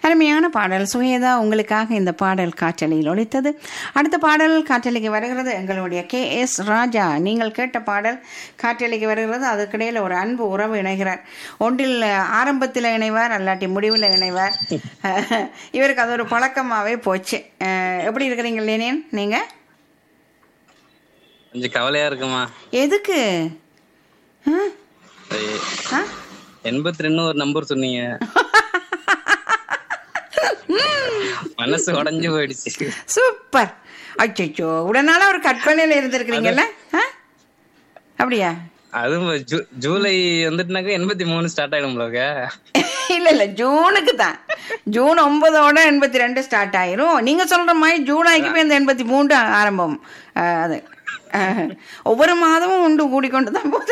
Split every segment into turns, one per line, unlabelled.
அருமையான பாடல் சுவேதா உங்களுக்காக இந்த பாடல் காற்றலையில் ஒலித்தது அடுத்த பாடல் காற்றலைக்கு வருகிறது எங்களுடைய கே எஸ் ராஜா நீங்கள் கேட்ட பாடல் காற்றலைக்கு வருகிறது அதுக்கிடையில் ஒரு அன்பு உறவு இணைகிறார் ஒன்றில் ஆரம்பத்தில் இணைவார் அல்லாட்டி முடிவில் இணைவார் இவருக்கு அது ஒரு பழக்கமாகவே போச்சு அஹ், எப்படி இருக்கிறீங்க லேனியன் நீங்கள்
கொஞ்சம் கவலையா இருக்குமா
எதுக்கு ஆ? ஆ?
எண்பத்தி ரெண்டு ஒரு நம்பர் சொன்னீங்க மனசு உடைஞ்சு போயிடுச்சு
சூப்பர் அச்சோ உடனால ஒரு கற்பனையில இருந்திருக்கிறீங்கல்ல ஆ? அப்படியா
அதுவும் ஜூ- ஜூலை வந்துட்டுனாக்க எண்பத்தி மூணு ஸ்டார்ட் ஆயிடும் போலங்க
இல்ல இல்ல ஜூனுக்கு தான் ஜூன் ஒன்பதோட எண்பத்தி ரெண்டு ஸ்டார்ட் ஆயிரும் நீங்க சொல்ற மாதிரி ஜூலைக்கு போய் இந்த எண்பத்தி மூன்று ஆரம்பம் ஆ, அது ஆ, ஒவ்வொரு மாதமும் உண்டு கூடிக்கொண்டு தான் போகுது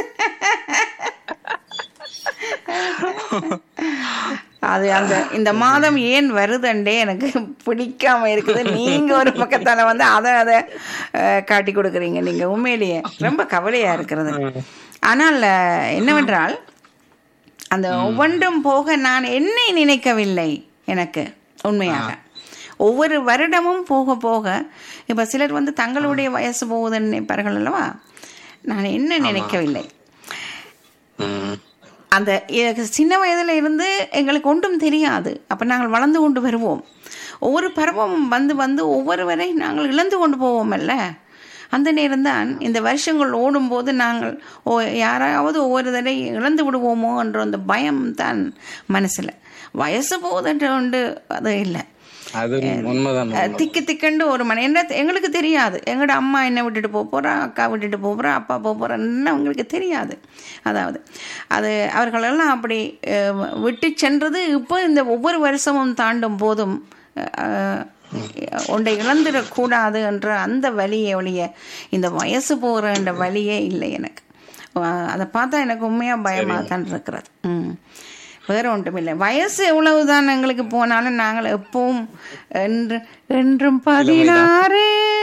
அது அந்த இந்த மாதம் ஏன் வருதுண்டே எனக்கு பிடிக்காம இருக்குது நீங்க ஒரு பக்கத்தால வந்து அதை அதை அஹ், காட்டி கொடுக்குறீங்க நீங்க உண்மையிலேயே ரொம்ப கவலையா இருக்கிறது ஆனால் அஹ், என்னவென்றால் அந்த ஒவ்வொன்றும் போக நான் என்னை நினைக்கவில்லை எனக்கு உண்மையாக ஒவ்வொரு வருடமும் போக போக இப்போ சிலர் வந்து தங்களுடைய வயசு போகுதுன்னு நினைப்பார்கள் அல்லவா நான் என்ன நினைக்கவில்லை
ம்.
அந்த எ- சின்ன வயதில் இருந்து எங்களுக்கு ஒன்றும் தெரியாது அப்போ நாங்கள் வளர்ந்து கொண்டு வருவோம் ஒவ்வொரு பருவமும் வந்து வந்து ஒவ்வொருவரை நாங்கள் இழந்து கொண்டு போவோமல்ல அந்த நேரம்தான் இந்த வருஷங்கள் ஓடும்போது நாங்கள் ஓ யாராவது ஒவ்வொரு தடவை இழந்து விடுவோமோ என்ற அந்த பயம் தான் மனசில் வயசு போகுதுன்ற ஒன்று அது இல்லை
அது உண்மைதான்
அஹ் திக்கு திக்குண்டு ஒரு மணி என்ன எங்களுக்கு தெரியாது எங்களோட அம்மா என்ன விட்டுட்டு போக போகிறா அக்கா விட்டுட்டு போக போகிறா அப்பா போக போகிறான்னு அவங்களுக்கு தெரியாது அதாவது அது அவர்களெல்லாம் அப்படி அஹ், விட்டு சென்றது இப்போ இந்த ஒவ்வொரு வருஷமும் தாண்டும் போதும் அஹ், ஒன்றை இழந்துடக்கூடாது என்ற அந்த வலியை ஒழிய இந்த வயசு போகிற வழியே இல்லை எனக்கு அஹ், அதை பார்த்தா எனக்கு உண்மையாக பயமாக தான் இருக்கிறது ம் வேற ஒன்றும் இல்லை வயசு எவ்வளவுதான் எங்களுக்கு போனாலும் நாங்கள் எப்பவும் என்று என்றும் பதினாறு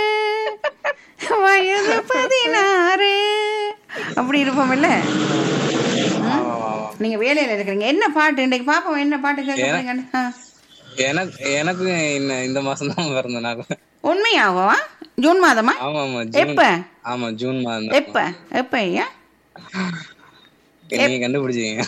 வயது பதினாறு அப்படி இருப்போம் இல்ல நீங்க வேலையில இருக்கிறீங்க என்ன பாட்டு இன்றைக்கு பாப்போம் என்ன பாட்டு கேட்க போறீங்கன்னு ஆ.
எனக்கு எனக்கும் இந்த இந்த மாசம் தான் பிறந்தேன் நான்
உண்மையாகவா ஜூன் மாதமா
ஆமா ஆமா ஜூன்
எப்ப
ஆமா ஜூன் மாதம் தான்.
எப்ப எப்ப ஐயா
நீங்க கண்டுபிடிச்சீங்க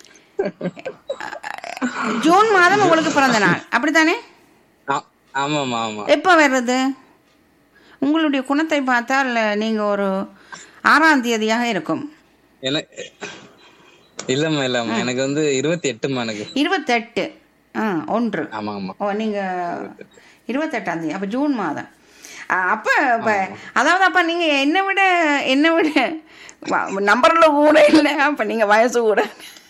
ஜூன் மாதம் உங்களுக்கு பிறந்த நாள் அப்படித்தானே
ஆ- ஆமாமா ஆமா
எப்போ வர்றது உங்களுடைய குணத்தை பார்த்தால் நீங்க ஒரு ஆறாம் தேதியாக இருக்கும்
எனக்கு இல்லம்மா இல்லம்மா எனக்கு வந்து இருபத்தி எட்டுமா எனக்கு
இருபத்தெட்டு ஆ ஒன்று
ஆமா ஆமா
ஓ நீங்க இருபத்தெட்டாம் தேதி அப்போ ஜூன் மாதம் ஆ, அப்ப இப்ப அதாவது அப்ப நீங்க என்னை விட என்னை விட வ- நம்பர்ல கூட இல்லை அப்ப நீங்க வயசு கூட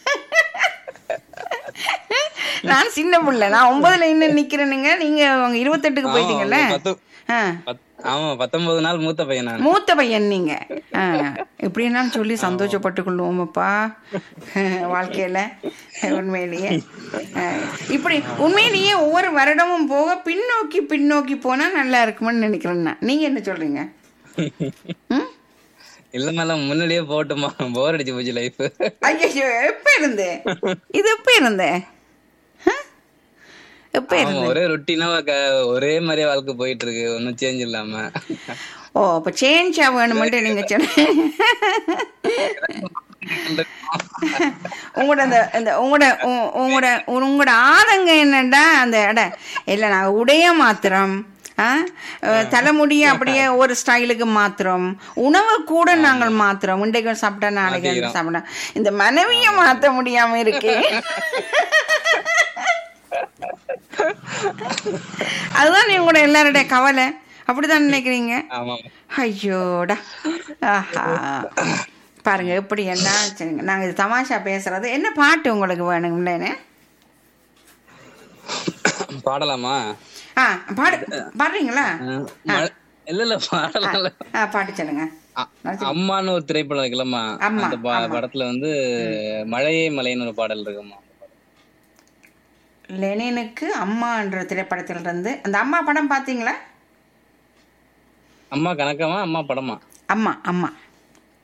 நான் சின்ன பிள்ளை நான் ஒன்பதுல இன்னும் நிக்கிறேனுங்க நீங்க உங்க இருபத்தெட்டுக்கு போயிட்டீங்கல்ல
ஆமா, பத்து-
ஆ
பத்- ஆமா பத்தொன்பது நாள் மூத்த பையன் நான்
மூத்த பையன் நீங்க ஆ, இப்படின்னாலும் சொல்லி சந்தோஷப்பட்டு கொள்வோமப்பா வாழ்க்கையில உண்மையிலேயே ஆ, இப்படி உண்மையிலேயே ஒவ்வொரு வருடமும் போக பின்னோக்கி பின்னோக்கி போனா நல்லா இருக்கும்னு நினைக்கிறேன் நான். நீங்க என்ன சொல்றீங்க ம்?
இல்ல மேல முன்னாடியே போட்டுமா போர் அடிச்சு போச்சு லைஃப்
ஐயோ எப்ப இருந்து இது எப்ப இருந்தே எப்ப
ஆமா
இருந்து
ஒரே ரொட்டீனா ஒரே மாதிரியே வாழ்க்கை போயிட்டு இருக்கு ஒன்னும் சேஞ்ச் இல்லாம
ஓ அப்ப சேஞ்சா வேணுமென்ட்டு நீங்க சொன்ன உங்களோட அந்த இந்த உங்களோட உ- உங்களோட உங்களோட ஆதங்க என்னடா அந்த இட இல்லை நான் உடைய மாத்திரம் ஆ அஹ், தலைமுடியை அப்படியே ஒரு ஸ்டைலுக்கு மாத்திரம் உணவை கூட நாங்கள் மாத்திரம் இன்றைக்கு சாப்பிட்டா நாளைக்கு வந்து சாப்பிட்டா இந்த மனைவியை மாத்த முடியாம இருக்கு அதுதான் உங்களோட எல்லாருடைய கவலை அப்படிதான் நினைக்கிறீங்க
ஆமா
ஐயோடா ஆஹா பாருங்க எப்படி என்ன சரிங்க நாங்க இது தமாஷா பேசுறது என்ன பாட்டு உங்களுக்கு வேணுங்களேன்னு
பாடலாமா
ஆ பாடு பாடுறீங்களா
அஹ், மழை- இல்ல இல்ல பாடலாம் இல்ல.
ஆ பாட்டு சொல்லுங்க
அ- அம்மான்னு ஒரு திரைப்படம் இருக்குல்லம்மா
ஆமா,
அந்த ப- படத்துல வந்து மழையே மலைன்னு ஒரு பாடல் இருக்குமா
லெனினுக்கு அம்மான்ற திரைப்படத்துல இருந்து அந்த அம்மா படம் பார்த்தீங்களா
அம்மா கணக்கமா அம்மா படமா
அம்மா அம்மா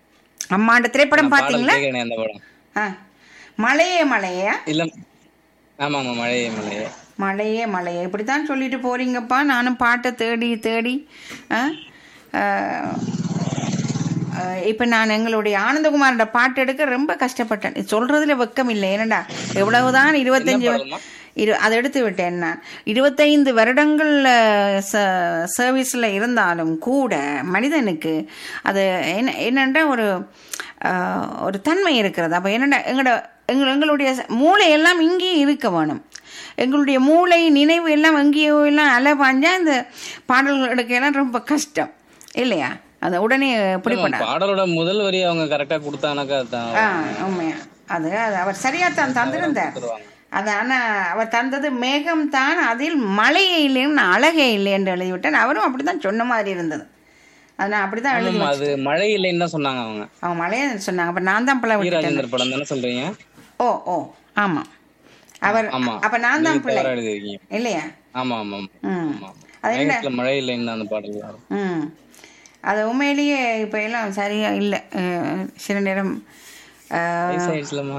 அம்மான்ற திரைப்படம்
பாடல்
பார்த்தீங்களா
கேட்கறேனே அந்த படம்
ஆ மலையே மலையா
இல்ல ஆமா ஆமா மழையே மழையே
மழையே மழையே இப்படித்தான் சொல்லிட்டு போறீங்கப்பா நானும் பாட்டை தேடி தேடி ஆ? ஆஹ், ஆஹ், இப்ப நான் எங்களுடைய ஆனந்தகுமாரோட பாட்டு எடுக்க ரொம்ப கஷ்டப்பட்டேன் இது சொல்றதுல வெக்கம் இல்லை ஏனடா எவ்வளவுதான் இருபத்தஞ்சு
பாடல்மா?
இரு அதை எடுத்து விட்டேன் நான் இருபத்தைந்து வருடங்கள் சர்வீஸில் இருந்தாலும் கூட மனிதனுக்கு அது என்ன என்னென்ற ஒரு ஆஹ், ஒரு தன்மை இருக்கிறது அப்போ என்னென்ன எங்களோட எங்கள் எங்களுடைய மூளை எல்லாம் இங்கேயே இருக்க வேணும் எங்களுடைய மூளை நினைவு எல்லாம் எங்கேயோ எல்லாம் அலை பாஞ்சா இந்த பாடல்கள் எடுக்கலாம் ரொம்ப கஷ்டம் இல்லையா அதை உடனே பிடிப்படாது
பாடலோட முதல் வரி அவங்க கரெக்டா கொடுத்தானாக்கா அதான்
ஆ உண்மையா அது அது அவர் சரியா தான் தந்திருந்தார்
கொடுத்துருவாங்க.
அது ஆனா அவர் தந்தது மேகம் தான் அதில் மழையே இல்லைன்னு அழகே இல்லை என்று எழுதிவிட்டார் அவரும் அப்படிதான் சொன்ன மாதிரி இருந்தது அது நான் அப்படிதான் எழுதி
ஆமா, அது மழை இல்லைன்னு தான் சொன்னாங்க அவங்க
அவங்க மழையே சொன்னாங்க அப்ப நான் தான் பிள்ளை விட்டுட்டேன்
வீராஜேந்தர் படம் தானே சொல்றீங்க
ஓ ஓ ஆமா அவர்
ஆமா
அப்ப நான் தான்
நீங்க
பிள்ளை
தவறா எழுதிருக்கீங்க
இல்லையா
ஆமா ஆமா ஆமா.
ம்
ஆமா
அது என்ன
மேகத்துல மழை இல்லைன்னு தான் அந்த பாடல் வரும்
ம் அது உண்மையிலேயே இப்போ எல்லாம் சரியா இல்லை அஹ், சில நேரம் அஹ்,
வயசாயிடுச்சுலம்மா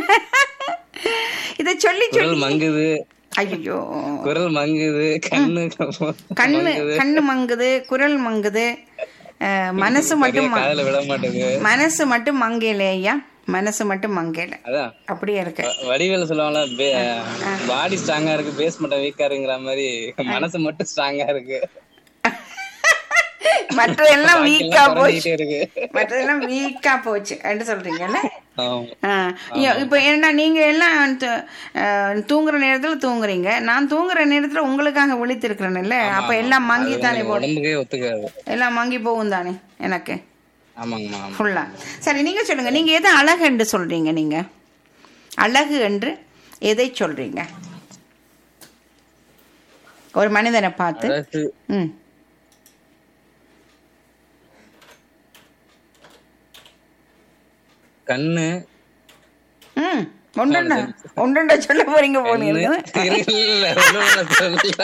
இதை சொல்லி சொல்லி
குரல் மங்குது
ஐயோ
குரல் மங்குது கண்ணு
கண்ணு கண்ணு மங்குது குரல் மங்குது அஹ், மனசு மட்டும் ம-
காதல விட மாட்டேது
மனசு மட்டும் மங்கல ஐயா மனசு மட்டும் மங்கல
அதான்
அப்படியே இருக்கு
வடிவேல சொல்லுவாங்கல்ல பாடி ஸ்ட்ராங்கா இருக்கு பேஸ் மட்டும் வீக்கா இருக்குங்கிற மாதிரி மனசு மட்டும் ஸ்ட்ராங்கா இருக்கு
மற்றதெல்லாம் வீக்கா போச்சு
குறைஞ்சிக்கிட்டே இருக்கு
மற்றதெல்லாம் வீக்கா போச்சு என்று சொல்றீங்கல்ல
ஆமா.
ஆ, ஐயோ, இப்போ என்ன நீங்க எல்லாம் து- அஹ், தூங்குற நேரத்துல தூங்குறீங்க நான் தூங்குற நேரத்துல உங்களுக்காக விழித்திருக்கிறேன்ல அப்ப எல்லாம் மங்கி தானே போடும்
உடம்புக்கே ஒத்துக்காது
எல்லாம் மங்கி போகும் தானே எனக்கு
ஆமாங்கம்மா ஆமா
ஃபுல்லா சரி நீங்க சொல்லுங்க நீங்க எதை அழகு என்று சொல்றீங்க நீங்க அழகு என்று எதை சொல்றீங்க ஒரு மனிதனை பார்த்து
அழகு
ம்
கண்ணு
ம் ஒன்றா ஒன்றா சொல்ல போறீங்க போனீங்க
இல்ல, ஒண்ணும் இல்ல, சொல்லல.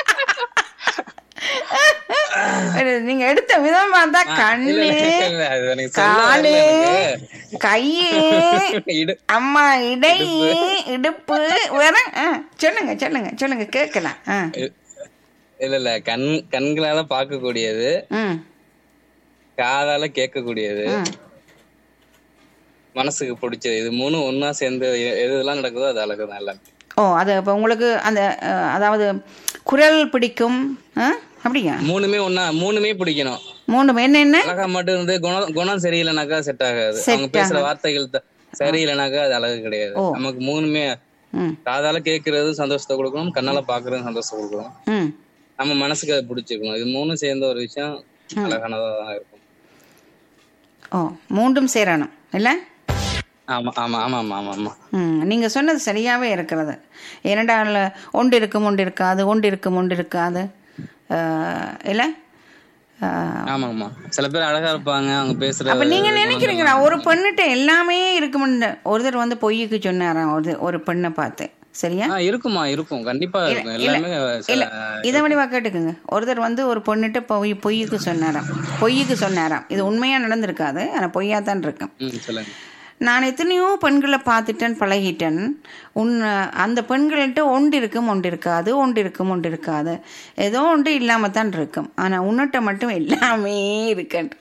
நீங்க எடுத்த விதம் பார்த்தா
இல்ல,
கண்ணு
இல்ல, இல்ல, அது எனக்கு சொல்ல
காலு
வரல எனக்கு.
கையு
இடு-
அம்மா இடை இடுப்பு வேற ஆ, சொல்லுங்க சொல்லுங்க சொல்லுங்க கேட்கலாம் ஆ
இல்ல இல்ல கண் கண்களால பார்க்கக்கூடியது
ம்
காதால கேட்கக்கூடியது
ம்
மனசுக்கு பிடிச்சது இது மூணும் ஒண்ணா சேர்ந்து எ- எது எதெல்லாம் நடக்குதோ அது அழகுதான் எல்லாமே
ஓ அது இப்போ உங்களுக்கு அந்த அஹ், அதாவது குரல் பிடிக்கும் ஆ அப்படியா
மூணுமே ஒண்ணா மூணுமே பிடிக்கணும்
மூணு என்ன என்ன
அழகா மட்டும் இருந்து குணம் குணம் சரியில்லைனாக்கா செட் ஆகாது
Set
அவங்க பேசுற வார்த்தைகள் த- சரியில்லைனாக்கா அது அழகு கிடையாது
ஓ.
நமக்கு மூணுமே
ம்
காதால கேட்கறது சந்தோஷத்தை கொடுக்கணும் கண்ணால பாக்குறது சந்தோஷத்தை கொடுக்கணும்
ம்
நம்ம மனசுக்கு அது பிடிச்சிக்கணும் இது மூணும் சேர்ந்த ஒரு விஷயம் அழகானதா தான் இருக்கும்
ஓ மூன்றும் சேரணும் இல்லை
ஆமா ஆமா ஆமா ஆமா ஆமா ஆமா
ம் நீங்கள் சொன்னது சரியாகவே இருக்கிறது ஏனென்றால் ஒன்று இருக்கும் ஒன்று இருக்காது ஒன்று இருக்கும் ஒன்று இருக்காது அஹ், இல்லை அஹ்,
ஆமாங்கம்மா சில பேர் அழகா இருப்பாங்க அவங்க பேசுற
அப்ப நீங்க நினைக்கிறீங்களா ஒரு பெண்ணுட்ட எல்லாமே இருக்குமுன்னு ஒருத்தர் வந்து பொய்யுக்கு சொன்னாராம் ஒரு ஒரு பெண்ணை பார்த்து சரியா
ஆ, இருக்குமா இருக்கும் கண்டிப்பா இருக்கும் எல்லாமே
இல்ல
சில-
இதை வடிவா கேட்டுக்குங்க ஒருத்தர் வந்து ஒரு பொண்ணுட்ட பொய் பொய்யுக்கு சொன்னாராம் பொய்யுக்கு சொன்னாராம் இது உண்மையா நடந்திருக்காது ஆனா பொய்யா தான் இருக்கும்
ம் சொல்லுங்க
நான் எத்தனையோ பெண்களை பார்த்துட்டேன் பழகிட்டேன் உன் அந்த பெண்கள்கிட்ட ஒன்று இருக்கும் ஒன்று இருக்காது ஒன்று இருக்கும் ஒன்று இருக்காது ஏதோ ஒன்று இல்லாம தான் இருக்கும் ஆனா உன்னிட்ட மட்டும் எல்லாமே இருக்கட்டு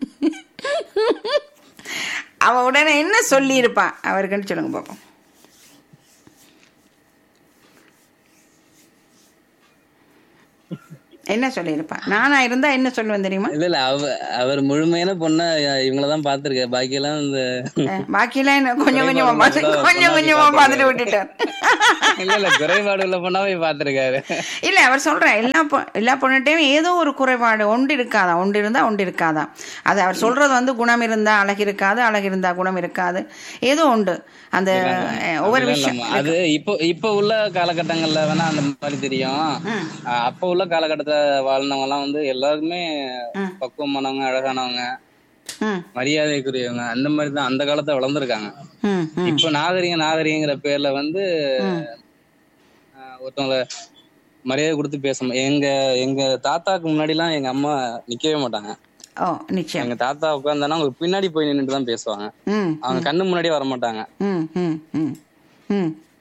அவ உடனே என்ன சொல்லியிருப்பா அவருக்குன்னு சொல்லுங்க பார்ப்போம் என்ன சொல்லியிருப்பா நானா இருந்தா என்ன சொல்லுவேன் தெரியுமா
இல்ல இல்ல அவ அவர் முழுமையான பொண்ணா இவங்களதான் பாத்திருக்க பாக்கி எல்லாம் இந்த
அஹ், பாக்கியெல்லாம் என்ன கொஞ்சம் கொஞ்சமா பார்த்து கொஞ்சம் கொஞ்சமா பார்த்துட்டு விட்டுட்டார்
இல்ல இல்ல குறைபாடு உள்ள பொண்ணாவே பாத்திருக்காரு
இல்ல அவர் சொல்றேன் எல்லா பொ- எல்லா பொண்ணுட்டையும் ஏதோ ஒரு குறைபாடு ஒன்று இருக்காதா ஒன்று இருந்தா ஒன்று இருக்காதா அது அவர் சொல்றது வந்து குணம் இருந்தா அழகு இருக்காது அழகு இருந்தா குணம் இருக்காது ஏதோ உண்டு அந்த அஹ், ஒவ்வொரு
இல்ல,
விஷயம்
நம்ம அது இப்போ இப்போ உள்ள காலகட்டங்கள்ல வேணா அந்த மாதிரி தெரியும்
ம்.
அஹ் அப்ப உள்ள காலகட்டத்துல வாழ்ந்தவங்க எல்லாம் வந்து எல்லாருமே பக்குவமானவங்க அழகானவங்க
ம்
மரியாதைக்குரியவங்க அந்த மாதிரி தான் அந்த காலத்துல வளர்ந்துருக்காங்க
ம் ம்
இப்போ நாகரிகம் நாகரிகங்கிற பேர்ல வந்து அஹ், ஒருத்தவங்கள மரியாதை கொடுத்து பேச ம- எங்க எங்க தாத்தாக்கு முன்னாடி எல்லாம் எங்க அம்மா நிக்கவே மாட்டாங்க
ஓ நிச்சயம்
எங்க தாத்தா உட்காந்தானா அவங்க பின்னாடி போய் நின்னுட்டு தான் பேசுவாங்க
ம்
அவங்க கண்ணு முன்னாடியே வர மாட்டாங்க
ம் ம் ம் ம்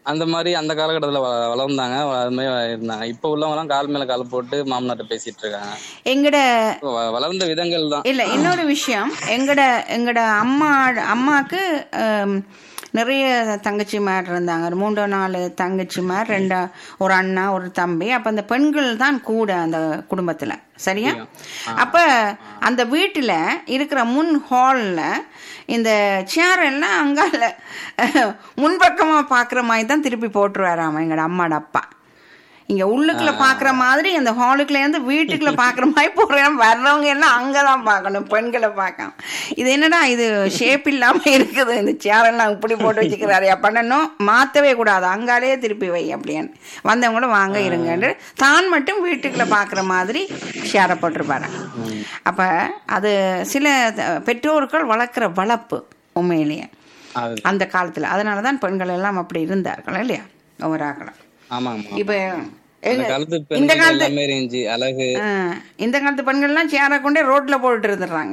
அந்த மாதிரி அந்த காலகட்டத்துல வ- வளர்ந்தாங்க அது மாதிரி இருந்தாங்க இப்ப உள்ளவங்க எல்லாம் கால் மேல கால் போட்டு மாமனார்ட்ட பேசிட்டு இருக்காங்க
எங்கட
வ- வளர்ந்த விதங்கள் தான்
இல்ல இன்னொரு விஷயம் எங்கட எங்கட அம்மா அம்மாக்கு ஆம், நிறைய தங்கச்சிமார் இருந்தாங்க ஒரு மூன்றோ நாலு தங்கச்சிமார் ரெண்டா ஒரு அண்ணா ஒரு தம்பி அப்ப அந்த பெண்கள் தான் கூட அந்த குடும்பத்துல சரியா அப்ப அந்த வீட்டுல இருக்கிற முன் ஹால்ல இந்த சேர் எல்லாம் அங்கால முன்பக்கமா பாக்குற மாதிரி தான் திருப்பி போட்டுருவாராம் எங்கட அம்மாட அப்பா இங்க உள்ளுக்குள்ள பாக்குற மாதிரி அந்த ஹாலுக்குள்ள இருந்து வீட்டுக்குள்ள பாக்குற மாதிரி போறோம் வர்றவங்க எல்லாம் அங்கதான் பார்க்கணும் பெண்களை பார்க்கணும் இது என்னடா இது ஷேப் இல்லாம இருக்குது இந்த சேரெல்லாம் இப்படி போட்டு வச்சுக்கிறாரு பண்ணணும் மாத்தவே கூடாது அங்காலே திருப்பி வை அப்படின்னு வந்தவங்களும் வாங்க இருங்கன்னு தான் மட்டும் வீட்டுக்குள்ள பாக்குற மாதிரி ஷேரை போட்டிருப்பாரு அப்ப அது சில த- பெற்றோர்கள் வளர்க்குற வளர்ப்பு உண்மையிலேயே
அது
அந்த காலத்துல அதனாலதான் பெண்கள் எல்லாம் அப்படி இருந்தார்கள் இல்லையா ஒவ்வொரு ஆக்கலாம்
ஆமாங்க
இப்ப
அந்த
எங்க
காலத்து
இந்த
பெண்கள்
காலத்து
எல்லாமே இருந்துச்சு அழகு
ஆ, இந்த காலத்து பெண்கள்லாம் சேரை கொண்டே ரோட்ல போட்டுட்டு இருந்துடுறாங்க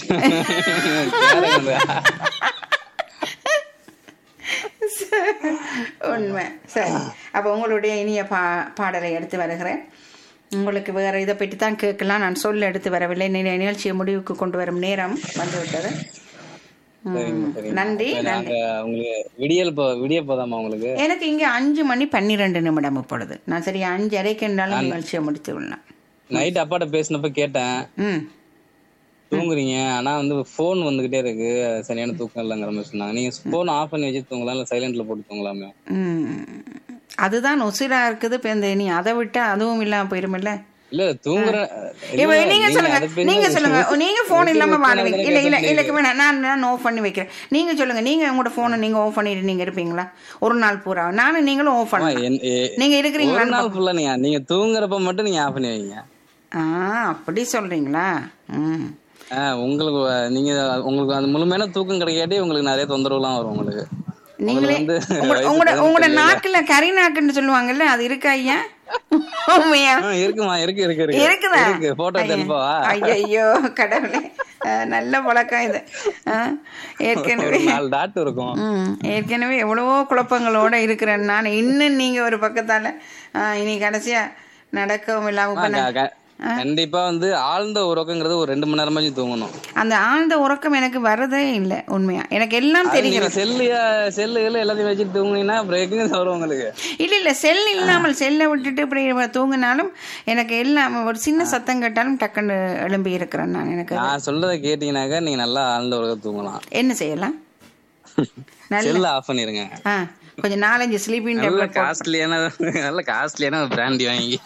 உண்மை சரி அப்ப உங்களுடைய இனிய பா பாடலை எடுத்து வருகிறேன் உங்களுக்கு வேற இதை பற்றி தான் கேட்கலாம் நான் சொல்ல எடுத்து வரவில்லை நி- நிகழ்ச்சியை முடிவுக்கு கொண்டு வரும் நேரம் வந்துவிட்டது ம்,
சரிங்க, சரிங்க.
நன்றி
இப்ப
நன்றி
நாங்க உங்களுக்கு விடியல் போ விடிய போதாமா உங்களுக்கு
எனக்கு இங்க அஞ்சு மணி பன்னிரெண்டு நிமிடம் இப்பொழுது நான் சரி அஞ்சு அரைக்கென்றாலும் நிகழ்ச்சியை முடித்து விடலாம்
நைட் அப்பாட்ட பேசினப்ப கேட்டேன்
ம்
தூங்குறீங்க ஆனா வந்து போன் வந்துகிட்டே இருக்கு சரியான தூக்கம் இல்லைங்கிற மாதிரி சொன்னாங்க நீங்க போன் ஆஃப் பண்ணி வச்சு தூங்கலாம் இல்ல சைலண்ட்ல போட்டு தூங்கலாமே
ம். அதுதான் உசிரா இருக்குது இப்போ இந்த நீ அதை விட்டா அதுவும் இல்லாம போயிருமில்ல
இல்ல தூங்குற
இப்ப
இல்ல,
நீங்க சொல்லுங்க
அதை பத்தி
நீங்க சொல்லுங்க நீங்க போன் இல்லாம
விட்டு
வாழுவீங்க
விட்டு
இல்ல இல்ல
விட்டு
இல்ல வேணாம் நான் நான் ஆஃப் பண்ணி வைக்கிறேன் நீங்க சொல்லுங்க நீங்க உங்களோட போனை நீங்க ஆஃப் பண்ணிட்டு நீங்க இருப்பீங்களா ஒரு நாள் பூரா நானும் நீங்களும் ஆஃப்
ஆமா,
பண்ணலாம்
என்- எ-
நீங்க
ஒரு
இருக்கிறீங்களா
நாள் ஃபுல்லா நீங்க நீங்க தூங்குறப்ப மட்டும் நீங்க ஆஃப் பண்ணி வைங்க
ஆ அப்படி சொல்றீங்களா ம்
ஆஹ் உங்களுக்கு வ- நீங்க உங்களுக்கு அந்த முழுமையான தூக்கம் கிடைக்காட்டி உங்களுக்கு நிறைய தொந்தரவுலாம் வரும் உங்களுக்கு
நீங்களே
வந்து
உங்களோட
வயசு
உங்களோட உங்களோட
பதினெட்டு
நாக்குல கறி நாக்குன்னு சொல்லுவாங்கல்ல அது இருக்கா ஐயா உண்மையா
ஆ, இருக்குமா இருக்கு இருக்கு இருக்கு
இருக்குதா
இருக்கு போட்டோ தென்பவா
ஐயோ கடவுளே அஹ், நல்ல பழக்கம் இது அஹ், ஏற்கனவே
ஒரு நாலு டாட் இருக்கும்
ம் ஏற்கனவே எவ்வளவோ குழப்பங்களோட இருக்கிறேன் நான் இன்னும் நீங்க ஒரு பக்கத்தால அஹ், இனி கடைசியா நடக்கவும் இல்லாம இப்ப நான்
க- க- கண்டிப்பா வந்து ஆழ்ந்த உறக்கங்கிறது ஒரு ரெண்டு மணி நேரமாச்சும் தூங்கணும்
அந்த ஆழ்ந்த உறக்கம் எனக்கு வரதே இல்லை உண்மையா எனக்கு எல்லாம்
அது நீங்க
தெரிகிறது
செல்லு செல்லு எல்லாத்தையும் வச்சுட்டு தூங்குனீங்கன்னா அப்புறம் எங்க வரும் உங்களுக்கு
இல்ல இல்ல செல் இல்லாமல் செல்லை விட்டுட்டு இப்படி தூங்கினாலும் எனக்கு எல்லாம் ஒரு சின்ன சத்தம் கேட்டாலும் டக்குன்னு எழும்பி இருக்கிறேன் நான் எனக்கு
நான் சொல்றத கேட்டீங்கன்னாக்கா நீங்க நல்லா ஆழ்ந்த உறக்கம் தூங்கலாம்
என்ன செய்யலாம் நல்ல
செல்ல ஆஃப் பண்ணிருங்க
ஆ கொஞ்சம் நாலஞ்சு ஸ்லீப்பிங்
நல்ல
டேப்லெட்
காஸ்ட்லியான நல்ல காஸ்ட்லியான பிராண்டி வாங்கி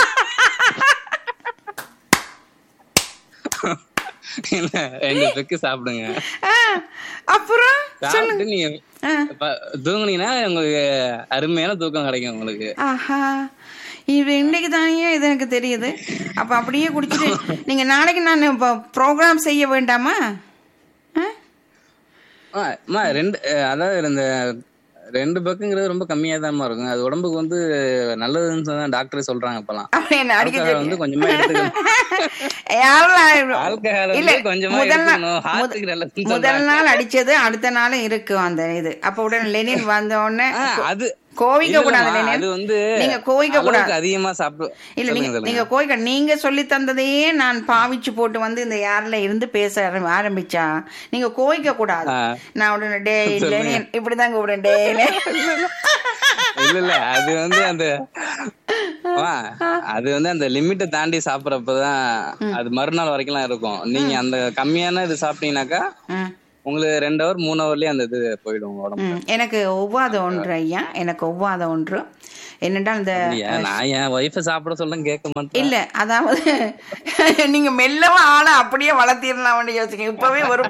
இல்ல, ரெண்டு பெக்கு சாப்பிடுங்க
அப்புறம்
சாப்பிட்டு நீங்க
ஆ.
ப- தூங்குனீங்கன்னா உங்களுக்கு அருமையான தூக்கம் கிடைக்கும் உங்களுக்கு
ஆஹா இது இன்னைக்கு தானே இது எனக்கு தெரியுது அப்ப அப்படியே குடிச்சிட்டு நீங்க நாளைக்கு நான் இப்போ ப்ரோக்ராம் செய்ய வேண்டாமா ஆ?
ஆ, அம்மா, ரெண்டு அஹ், அதாவது இந்த ரெண்டு பக்குங்கிறது ரொம்ப கம்மியா தான் இருக்கும் அது உடம்புக்கு வந்து நல்லதுன்னு சொன்னா டாக்டர் சொல்றாங்க இப்பெல்லாம்
அப்படி என்ன அடிக்க
ஆல்கஹால் வந்து கொஞ்சமா எடுத்துக்கணும்
யாரெல்லாம்
ஆல்கஹால்
இல்ல
வந்து கொஞ்சமா
முதல் நாள்
எடுத்துக்கணும் ஹார்ட்டுக்கு நல்லதுன்னு
முதல்
சொல்றாங்க
நாள் அடிச்சது அடுத்த நாளும் இருக்கும் அந்த இது அப்ப உடனே லெனின் வந்த உடனே
ஆ, அது
கோவிக்க கூடாது
இல்லம்மா,
லெனின்
அது வந்து
நீங்க கோவிக்க கூடாது
அளவுக்கு அதிகமா சாப்பிடு
இல்ல
சொல்லுங்க,
நீங்க
சொல்லுங்க.
நீங்க கோயிக்க நீங்க சொல்லி தந்ததையே நான் பாவிச்சு போட்டு வந்து இந்த யார்ல இருந்து பேச ஆரம்- ஆரம்பிச்சா நீங்க கோயிக்க கூடாது
ஆ.
நான் உடனே டே லெனின் இப்படிதான் கூப்பிடுறேன் டே
இல்ல இல்ல அது வந்து அந்த அம்மா, அது வந்து அந்த லிமிட்டை தாண்டி சாப்பிடறப்பதான் அது மறுநாள் வரைக்கும்லாம் இருக்கும் நீங்க அந்த கம்மியான இது சாப்பிட்டீங்கன்னாக்கா
ம்.
உங்களுக்கு ரெண்டு ஹவர் மூணு ஹவர்லயே அந்த இது போயிடும் உங்க உடம்பு
ம், எனக்கு ஒவ்வாத ஒன்று ஐயா எனக்கு ஒவ்வாத ஒன்று என்னென்றால் இந்த
இல்லையா, நான் என் ஒய்ஃப சாப்பிட சொல்றேன் கேட்க மாட்டேன்
இல்ல அதாவது நீங்க மெல்லவா ஆளை அப்படியே வளர்த்திடலாம்னு யோசிக்க இப்பவே ஒரு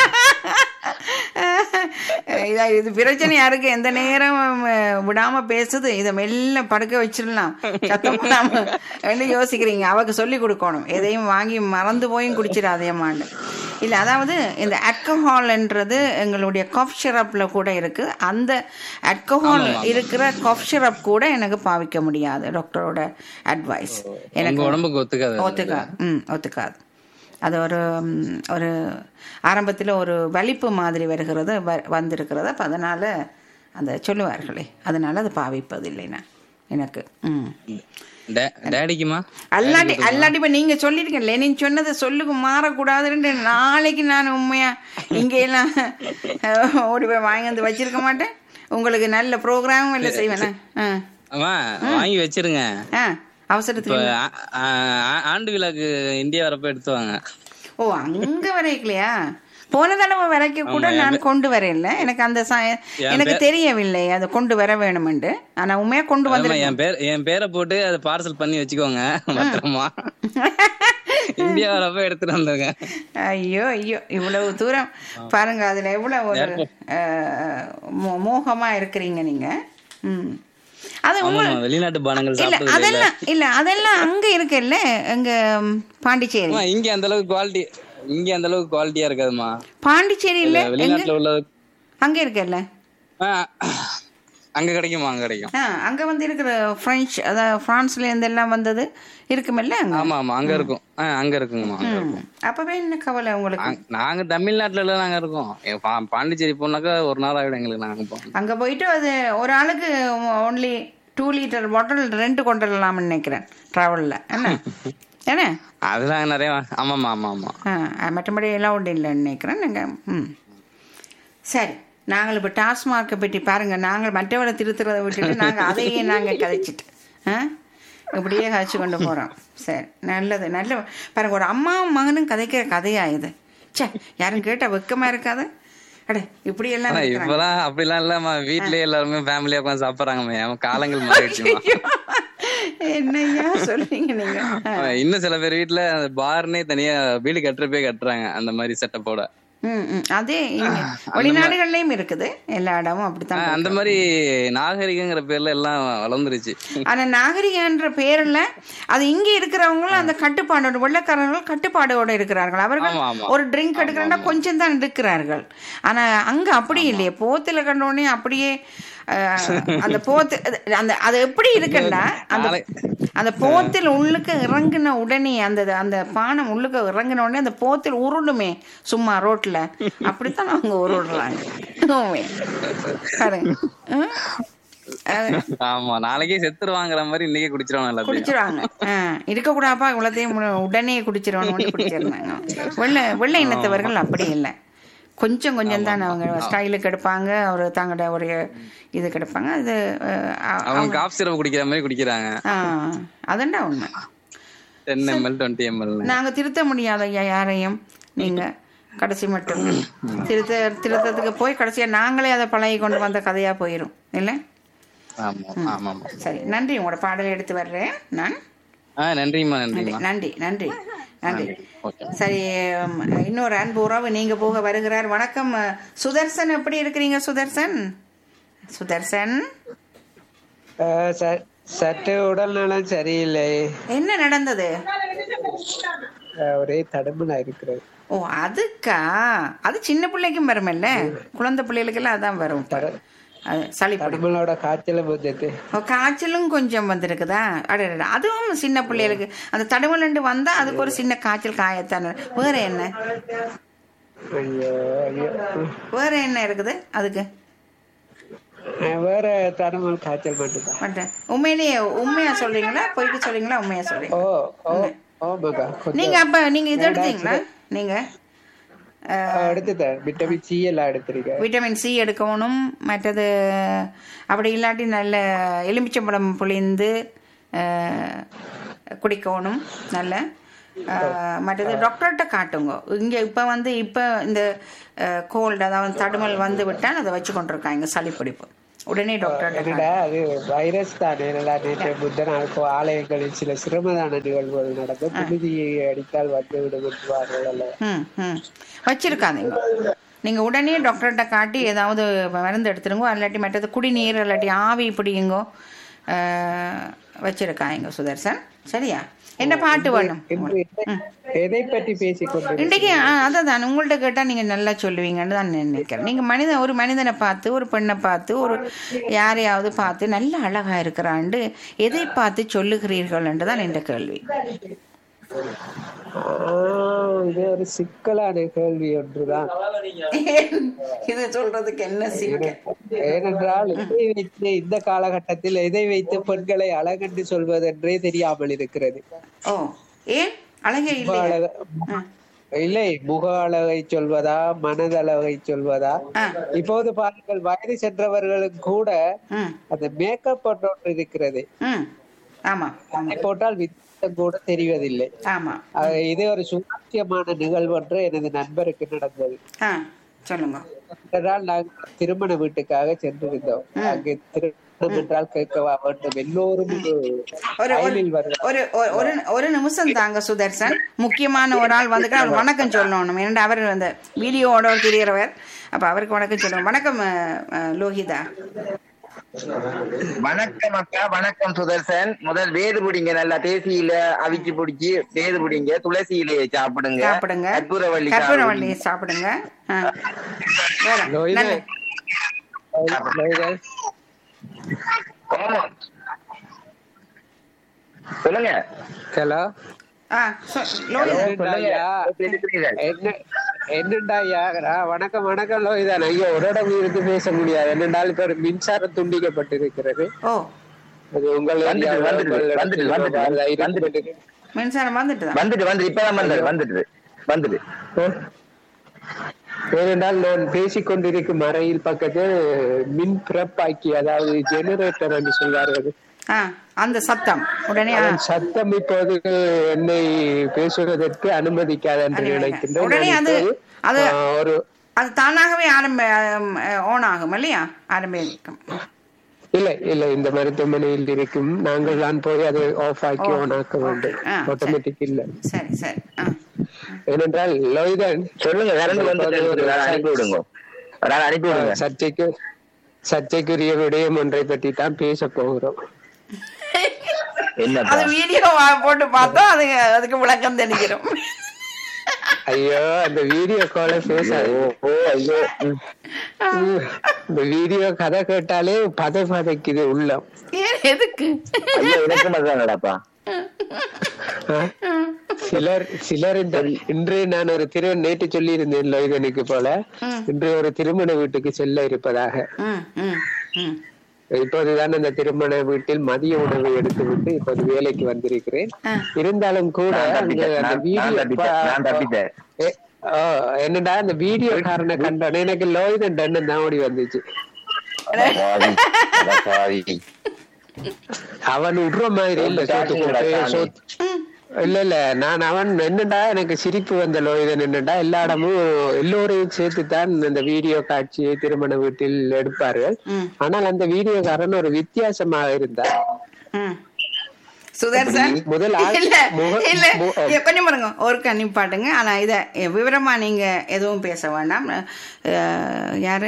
இதா- இது பிரச்சனை யாருக்கு எந்த நேரம் அஹ், விடாம பேசுது இதை மெல்ல படுக்க வச்சிடலாம் சத்தம் போடாம என்ன யோசிக்கிறீங்க அவக்கு சொல்லி கொடுக்கணும் எதையும் வாங்கி மறந்து போயும் குடிச்சிடாதேமான்னு இல்ல அதாவது இந்த அல்கஹால்ன்றது எங்களுடைய கஃப் சிரப்ல கூட இருக்கு அந்த அல்கஹால் இருக்கிற கஃப் சிரப் கூட எனக்கு பாவிக்க முடியாது டாக்டரோட அட்வைஸ் எனக்கு
உங்க உடம்புக்கு ஒத்துக்காது
ஒத்துக்காது ம் ஒத்துக்காது அது ஒரு ம், ஒரு ஆரம்பத்தில் ஒரு வலிப்பு மாதிரி வருகிறது வ- வந்திருக்கிறது அப்போ அதனால் அந்த சொல்லுவார்களே அதனால அது பாவிப்பதில்லை நான் எனக்கு ம்
டே- டேடிக்குமா
அல்லாட்டி அல்லாட்டி இப்போ நீங்கள் சொல்லியிருக்கீங்களே நீ சொன்னதை சொல்லுக்கு மாறக்கூடாதுன்னு நாளைக்கு நான் உண்மையா இங்கெல்லாம் அஹ், ஓடி போய் வாங்கி வந்து வச்சிருக்க மாட்டேன் உங்களுக்கு நல்ல ப்ரோக்ராமும் இல்லை செய்வேண்ணா ஆ
அம்மா வாங்கி வச்சிருங்க
ஆ
இப்ப
அவசரத்துக்கு
ஆ- ஆ- ஆண்டு விழாக்கு இந்தியா வரப்ப எடுத்து வாங்க
ஓ அங்க வரைக்கலையா போன தடவை வரைக்கும் கூட நான் கொண்டு வரல எனக்கு அந்த ச- எனக்கு தெரியவில்லை அதை கொண்டு வர வேணுமென்று ஆனா உண்மையா கொண்டு
ஆமா,
வந்து
என் பேர் என் பேரை போட்டு அதை பார்சல் பண்ணி வச்சுக்கோங்க பத்திரமா இந்தியா வரப்ப எடுத்துட்டு வந்துருங்க
ஐயோ ஐயோ இவ்வளவு தூரம் பாருங்க அதுல எவ்வளவு ஒரு அஹ், மோ- மோகமா இருக்கிறீங்க நீங்க ம் அது உங்க
ஆமாமா வெளிநாட்டு பானங்கள்
இல்ல
சாப்பிட்டது இல்ல
அதெல்லாம் இல்ல அதெல்லாம் அங்க இருக்குல்ல அங்க ம், பாண்டிச்சேரி
அம்மா, இங்க அந்த அளவுக்கு குவாலிட்டி இங்க அந்த அளவுக்கு குவாலிட்டியா இருக்காதுமா
பாண்டிச்சேரி இல்ல எங்க
வெளிநாட்டுல உள்ள
அங்க இருக்குல்ல
ஆ, அங்க கிடைக்குமா அங்க கிடைக்கும்
ஆ அங்க வந்து இருக்கிற பிரெஞ்சு அதாவது பிரான்ஸ்ல இருந்து எல்லாம் வந்தது இருக்குமில்ல அங்க
ஆமா ஆமா அங்க இருக்கும் ஆ, அங்க இருக்குங்கம்மா அங்க
ம்.
இருக்கும்
அப்பவே என்ன கவலை உங்களுக்கு
அங்க- நாங்க தமிழ்நாட்டுல எல்லாம் நாங்க இருக்கோம் ஏ, பா- பாண்டிச்சேரி போனாக்கா ஒரு நாள் ஆயிடும் எங்களுக்கு நாங்க போவோம்
அங்க போயிட்டு அது ஒரு ஆளுக்கு ஒன்லி டூ லிட்டர் பாட்டில் ரெண்டு கொண்டு வரலாம்னு நினைக்கிறேன் டிராவலில் என்ன என்ன
அதெல்லாம் நிறைய ஆமாமா ஆமா ஆமா
ஆ மற்றபடி எல்லாம் ஒன்றும் இல்லைன்னு நினைக்கிறேன் நீங்கள் ம் சரி நாங்கள் இப்போ டாஸ்மார்க்கை பற்றி பாருங்கள் நாங்கள் மற்றவரை திருத்துறதை விட்டுட்டு நாங்கள் அதையே நாங்கள் கதைச்சிட்டு ஆ இப்படியே கதைச்சு கொண்டு போகிறோம் சரி நல்லது நல்ல பாருங்க ஒரு அம்மாவும் மகனும் கதைக்கிற கதையா இது ச்சே யாரும் கேட்டால் வெக்கமாக இருக்காது அட இப்படியெல்லாம்
ஆனா
இருக்கிறாங்க.
இப்பெல்லாம் அப்படிலாம் இல்லம்மா வீட்லயே எல்லாருமே ஃபேமிலியா உட்காந்து சாப்பிடுறாங்கம்மா காலங்கள் மாறிடுச்சுமா
என்னய்யா சொல்றீங்க நீங்க ஆ.
இன்னும் சில பேர் வீட்டுல அந்த பார்னே தனியா வீடு கட்டுறப்பே கட்டுறாங்க அந்த மாதிரி செட்டப்போட
ம், ம். அதே இங்க வெளிநாடுகள்லயும் இருக்குது எல்லா இடமும் அப்படித்தான்
அந்த மாதிரி நாகரிகங்கிற பேர்ல எல்லாம் வளர்ந்துருச்சு
ஆனா நாகரிகன்ற பேர்ல அது இங்க இருக்கிறவங்களும் அந்த கட்டுப்பாடோட வெள்ளக்காரர்கள் கட்டுப்பாடோட இருக்கிறார்கள் அவர்கள்
ஆமா, ஆமா.
ஒரு ட்ரிங்க் எடுக்கிறா கொஞ்சம் தான் எடுக்கிறார்கள் ஆனா அங்க அப்படி இல்லையே போத்துல கண்ட உடனே அப்படியே அஹ், அந்த போத்து அது- அந்த அது எப்படி இருக்குன்னா அந்த அந்த போத்தில் உள்ளுக்கு இறங்குன உடனே அந்த அந்த பானம் உள்ளுக்கு இறங்குன உடனே அந்த போத்தில் உருளுமே சும்மா ரோட்ல அப்படித்தான் அவங்க உருளுறாங்க உண்மை. பாருங்க ம்? அது-
ஆமா நாளைக்கே செத்துருவாங்கிற மாதிரி இன்னைக்கே குடிச்சிருவாங்க எல்லாத்தையும்
குடிச்சிருவாங்க ஆ, இருக்கக்கூடாப்பா இவ்வளோத்தையும் மு- உடனே குடிச்சிடணும் குடிச்சிருந்தாங்க வெள்ளை வெள்ளை இனத்தவர்கள் அப்படி இல்லை கொஞ்சம் கொஞ்சம் தான் அவங்க ஸ்டைலுக்கு எடுப்பாங்க அவர் தங்களோட ஒரு இது கெடுப்பாங்க அது அஹ், அ-
அவங்க காஃப் சிரப் குடிக்கிற மாதிரி குடிக்கிறாங்க
ஆ அதண்டா உண்மை
டென் எம்எல் டுவெண்ட்டி எம்எல்
நாங்க திருத்த முடியாத ஐயா யாரையும் நீங்க கடைசி மட்டும் திருத்த திருத்தத்துக்கு போய் கடைசியா நாங்களே அதை பழகி கொண்டு வந்த கதையா போயிரும் இல்லை
ஆமா ஆமா ஆமா
சரி நன்றி உங்களோட பாடலை எடுத்து வர்றேன் நான்
ஆ நன்றிம்மா
நன்றி
நன்றிம்மா
நன்றி நன்றி நன்றி
ஓகே
சரி உம், இன்னொரு அன்பு உறவு நீங்க போக வருகிறார் வணக்கம் சுதர்சன் எப்படி இருக்கிறீங்க சுதர்சன் சுதர்சன்
ஆஹ் ச- சற்று உடல் நலம் சரியில்லை
என்ன நடந்தது
ஆஹ் ஒரே தடுமலா இருக்கிறது
ஓ அதுக்கா அது சின்ன பிள்ளைக்கும் வருமல்ல குழந்தை பிள்ளைகளுக்கெல்லாம் அதான் வரும் அது சளி பிடி-
தடுமலோட காய்ச்சலும் வந்தது
ஓ, காய்ச்சலும் கொஞ்சம் வந்திருக்குதா அடடா அதுவும் சின்ன பிள்ளைகளுக்கு அந்த தடுமலண்டு வந்தா அதுக்கு ஒரு சின்ன காய்ச்சல் காயத்தான வேற என்ன
ஐயோ ஐயோ
வேற என்ன இருக்குது அதுக்கு
ஆஹ் வேற தடுமல் காய்ச்சல் மட்டும்தான்
மட்டும் உண்மையிலேயே உண்மையா சொல்றீங்களா பொய்க்கு சொல்றீங்களா உண்மையா சொல்றீங்க
ஓ ஓ ஓ மகா கொஞ்சம்
நீங்க அப்ப நீங்க இது எடுத்தீங்களா நீங்க
ஆஹ் எடுத்துட்டேன் விட்டமின் சி எல்லாம் எடுத்திருக்கேன்
விட்டமின் சி எடுக்கணும் மற்றது அப்படி இல்லாட்டி நல்ல எலுமிச்சம்பழம் புளிந்து அஹ், குடிக்கணும் நல்ல அஹ், மற்றது டாக்டர்கிட்ட காட்டுங்க இங்கே இப்போ வந்து இப்போ இந்த கோல்டு அதாவது தடுமல் வந்து விட்டால் அதை வச்சு கொண்டிருக்காங்க சளி பிடிப்பு உடனே டாக்டர்கிட்ட
என்னடா அது வைரஸ் தானே நல்லா நேற்று புத்த நாளுக்கு ஆலயங்களில் சில சிரமதான நிகழ்வுகள் நடந்து புழுதி அடித்தால் வந்து விடும் என்பார்கள் அல்ல
ம் ம் வச்சிருக்காதீங்க நீங்க உடனே டாக்டர்கிட்ட காட்டி ஏதாவது மருந்து எடுத்துருங்க இல்லாட்டி மற்றது குடிநீர் இல்லாட்டி ஆவி பிடியுங்கோ அஹ், வச்சிருக்காங்க சுதர்சன் சரியா என்ன பாட்டு வேணும்
இன்று எதை- எதை பற்றி பேசிக் கொண்டு
இன்றைக்கு அதான் உங்கள்ட்ட கேட்டால் நீங்கள் நல்லா சொல்லுவீங்கன்னு தான் நினைக்கிறேன் நீங்கள் மனிதன் ஒரு மனிதனை பார்த்து ஒரு பெண்ணை பார்த்து ஒரு யாரையாவது பார்த்து நல்ல அழகா இருக்கிறாண்டு எதை பார்த்து சொல்லுகிறீர்கள் என்று தான் என்ற கேள்வி
ஆஹ், இது ஒரு சிக்கலான கேள்வி ஒன்றுதான்
இது சொல்றதுக்கு என்ன சிக்கல்
ஏனென்றால் இதை வைத்து இந்த காலகட்டத்தில் எதை வைத்து பெண்களை அழகென்று சொல்வதென்றே தெரியாமல் இருக்கிறது
ஓ ஏன் அழகே
முக
இல்லையா
அழக
ஆ,
இல்லை முக அழகை சொல்வதா மனதளவை சொல்வதா
ஆ,
இப்போது பாருங்கள் வயது சென்றவர்களும் கூட
ம்,
அந்த மேக்கப் ஒன்று இருக்கிறது
ம். ஆமா ஆமா
அதை போட்டால் வித்தியாசம் கூட தெரிவதில்லை
ஆமா
ஆக, இது ஒரு சுவாரஸ்யமான நிகழ்வு ஒன்று எனது நண்பருக்கு நடந்தது
ஆ சொல்லுங்க
என்றால் நாங்கள் திருமண வீட்டுக்காக சென்றிருந்தோம் அங்கு திருமணம் என்றால் கேட்கவா வேண்டும் எல்லோரும்
ஒரு
அயலில் வருவார்
ஒரு ஒரு- ஒரு ஒரு நிமிஷம் தாங்க சுதர்சன் முக்கியமான ஒரு ஆள் வந்துட்டு அவர் வணக்கம் சொல்லணும் ஏன்னா அவர் அந்த வீடியோவோட ஒரு தெரிகிறவர் அப்ப அவருக்கு வணக்கம் சொல்லணும் வணக்கம் அஹ், அஹ், லோகிதா
வணக்கம் அக்கா வணக்கம் சுதர்சன் முதல் வேது பிடிங்க நல்லா தேசியில அவிச்சு பிடிச்சி வேது பிடிங்க துளசி இலையை சாப்பிடுங்க
சாப்பிடுங்க
கற்பூரவள்ளி
கற்பூரவள்ளி சாப்பிடுங்க ஆ. வேற
லோகிதா,
நல்ல
லோகிதா,
ஆமா. சொல்லுங்க
ஹலோ
ஆ சொ- லோகிதா
என்னடா ஐயா?
எப்படி இருக்கிறீர்கள்?
என்ன என்னடா ஐயா ஆ, வணக்கம் வணக்கம் லோகிதான் ஐயோ ஒரு இடம் இருந்து பேச முடியாது என்னென்றால் இப்ப ஒரு மின்சாரம் துண்டிக்கப்பட்டிருக்கிறது
ஓ
அது உங்கள்
வந்துட்டு,
ஏரியாவில்
வந்துட்டு,
உங்கள்
வந்துட்டு,
இடத்தில்
வந்துட்டு,
இவ்வாறு
வந்துட்டு.
இருக்கிறது.
மின்சாரம் வந்துட்டு தான்
வந்துட்டு வந்து இப்பதான் வந்தது வந்துட்டு வந்துட்டு
ஏனென்றால் நான் பேசிக் கொண்டிருக்கும் அறையில் பக்கத்தில் மின் பிறப்பாக்கி அதாவது ஜெனரேட்டர் என்று சொல்வார்கள்
ஆ அந்த சத்தம் உடனே ஆ,
அதன் சத்தம் இப்போது என்னை பேசுவதற்கு அனுமதிக்காது என்று
அனுமதிக்காது.
நினைக்கின்றேன்
உடனே
நான்
அது-
இப்போது,
அது-
ஆ, ஒரு
அது தானாகவே ஆரம்ப ஓன் ஆகும் இல்லையா ஆரம்பிக்கும்
இல்லை இல்லை இந்த மருத்துவமனையில் இருக்கும் நாங்கள் தான் போய் அதை ஆஃப் ஆக்கி
ஓ,
ஆன் ஆக்க வேண்டும்
ஆ, சரி.
ஆட்டோமேட்டிக் இல்ல
சரி சரி ஆ
ஏனென்றால் லோய்தான்
சொல்லுங்க விரண்டு வந்து அனுப்பி விடுங்க ஒரு ஆள் அனுப்பி விடுங்க
சர்ச்சைக்கு சர்ச்சைக்குரிய விடயம் ஒன்றை பற்றி தான் பேச போகிறோம்
என்னப்பா
அது வீடியோ போட்டு பார்த்தா அது அதுக்கு விளக்கம் தெரிஞ்சிடும்
ஐயோ அந்த வீடியோ கால பேச
ஓ ஓ ஐயோ ம்.
இந்த வீடியோ கதை கேட்டாலே பதை பதைக்குது உள்ளம்
ஏன் எதுக்கு
ஐயோ எனக்கும் அதுதான்டாப்பா
ஆ? சிலர் சிலர் இந்த இன்று நான் ஒரு திரு நேற்று சொல்லி இருந்தேன் லோய்தனுக்கு போல
ம்.
இன்று ஒரு திருமண வீட்டுக்கு செல்ல இருப்பதாக
ம் ம் ம்
இப்போதுதான் அந்த திருமண வீட்டில் மதிய உணவை எடுத்துவிட்டு இப்போது வேலைக்கு வந்திருக்கிறேன்
ஆ.
இருந்தாலும் கூட
நான்
அங்க
தப்பிட்டேன்
அந்த
நான் நான்
வீடியோ
தப்பிட்டேன் நான் தப்பிட்டேன்
ஏ, ஓ, என்னடா அந்த வீடியோ காரனை கண்டோன்னே எனக்கு லோய்தன் டன்னு தான் ஓடி வந்துச்சு
பாவி, அட பாவி.
அவன் விடுற மாதிரி இல்ல சோத்து போட்டு சோத்து இல்ல இல்ல நான் அவன் என்னடா எனக்கு சிரிப்பு வந்த லோய்தன் என்னடா எல்லா இடமும் எல்லோரையும் சேர்த்து தான் இந்த வீடியோ காட்சியை திருமண வீட்டில் எடுப்பார்கள்
ம்.
ஆனால் அந்த வீடியோக்காரன் ஒரு வித்தியாசமாக இருந்தார்
ம் சுதர்சன்
முதல் ஆள்
இல்ல
முக-
இல்ல
மு-
ஏ, கொஞ்சம் பாருங்க ஒரு கண்ணி பாட்டுங்க ஆனா இத எ, விவரமா நீங்க எதுவும் பேச வேண்டாம் அஹ், யாரு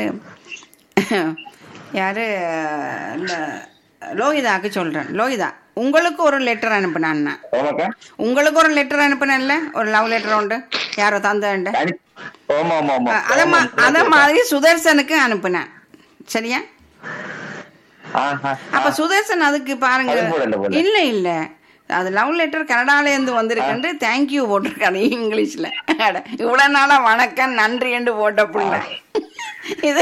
யாரு இந்த லோகிதாக்கு சொல்றேன் லோகிதா உங்களுக்கு ஒரு லெட்டர் அனுப்புனான் நான்.
ஓமாக்கா
உங்களுக்கு ஒரு லெட்டர் அனுப்புனேன்ல ஒரு லவ் லெட்டர் உண்டு யாரோ தந்தேன்டு
அனு- ஓமா ஆமா ஆமா
அத மா- அத மாதிரி சுதர்சனுக்கு அனுப்புனேன் சரியா
ஆஹா.
அப்ப சுதர்சன் அதுக்கு பாருங்க
அது போடல போல.
இல்ல இல்ல அது லவ் லெட்டர் கனடால இருந்து வந்திருக்குன்னு தேங்க்யூ போட்டிருக்காரு இங்கிலீஷ்ல அட, இவ்வளவு நாளா வணக்கம் நன்றி என்று போட்ட புள்ள இது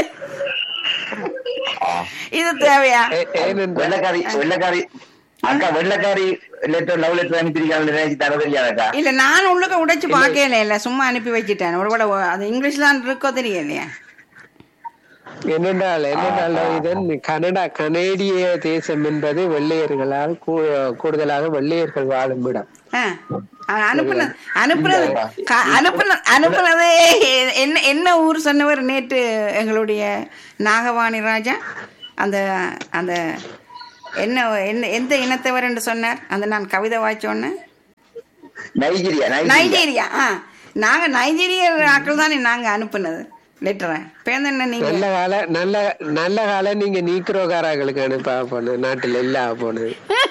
இது தேவையா
ஏ- ஏனென்றால்
வெள்ளக்காரி வெள்ளக்காரி அக்கா வெள்ளக்காரி லெட்டர் லவ் லெட்டர் அனுப்பியிருக்காங்க நினைச்சு தர தெரியாதக்கா
இல்ல நான் உள்ளுக்க உடைச்சு பார்க்கல இல்ல சும்மா அனுப்பி வச்சிட்டேன் ஒரு கூட அது இங்கிலீஷ்ல இருக்கோ தெரியலையா
என்னென்றால் என்னென்றால் இதன் கனடா கனேடிய தேசம் என்பது வெள்ளையர்களால் கூ- கூடுதலாக வெள்ளையர்கள் வாழும் இடம்
ஆ, அனுப்புனது அனுப்புனது க- அனுப்புன அனுப்புனதே என்ன என்ன ஊர் சொன்னவர் நேற்று எங்களுடைய நாகவாணி ராஜா அந்த அந்த என்ன என்ன எந்த இனத்தவர் என்று சொன்னார் அந்த நான் கவிதை வாய்ச்சோன்னு
நைஜீரியா நைஜீரியா
நைஜீரியா ஆ நாங்க நைஜீரிய ஆட்கள் தானே நாங்க அனுப்புனது லெட்டரை பேருந்து என்ன நீங்க
நல்ல கால நல்ல நல்ல காலம் நீங்க நீக்ரோகாரர்களுக்கு அனுப்ப போனது நாட்டுல இல்லாம போனது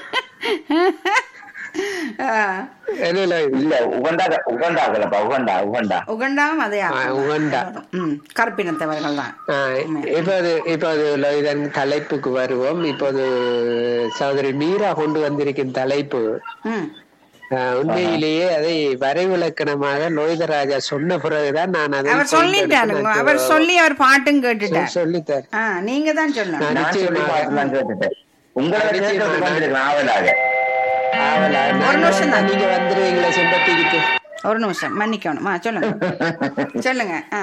ஆ,
என்ன
இல்ல உகண்டா உகண்டாக்கலப்பா உகண்டா உகண்டா
உகண்டாவும் அதே
ஆ, உகண்டா.
ம் கருப்பினத்தவர்கள் தான்
இப்போது இப்போது இதன் தலைப்புக்கு வருவோம் இப்போது சகோதரி மீரா கொண்டு வந்திருக்கும் தலைப்பு
ம்
ஆஹ் உண்மையிலேயே அதை வரைவிலக்கணமாக லோகிதராஜா சொன்ன பிறகுதான் நான் அதை
அவர் சொல்லிட்டாருங்க அவர் சொல்லி அவர் பாட்டும் கேட்டுட்டார்
சொல்லித்தார்
ஆ நீங்க தான் சொல்லணும்
நான்
நான் சொல்லி
நிச்சயமாக
பார்த்துலாம் கேட்டுட்டேன் உங்களை கேட்கறதுக்கு வந்திருக்கேன் ஆவலாக
ஆவலா.
ஒரு
நான்
நிமிஷம் தான்.
நீங்க வந்துருவீங்களா செம்பத்திக்கு
ஒரு நிமிஷம் மன்னிக்கணும் ஆ சொல்லுங்க சொல்லுங்க ஆ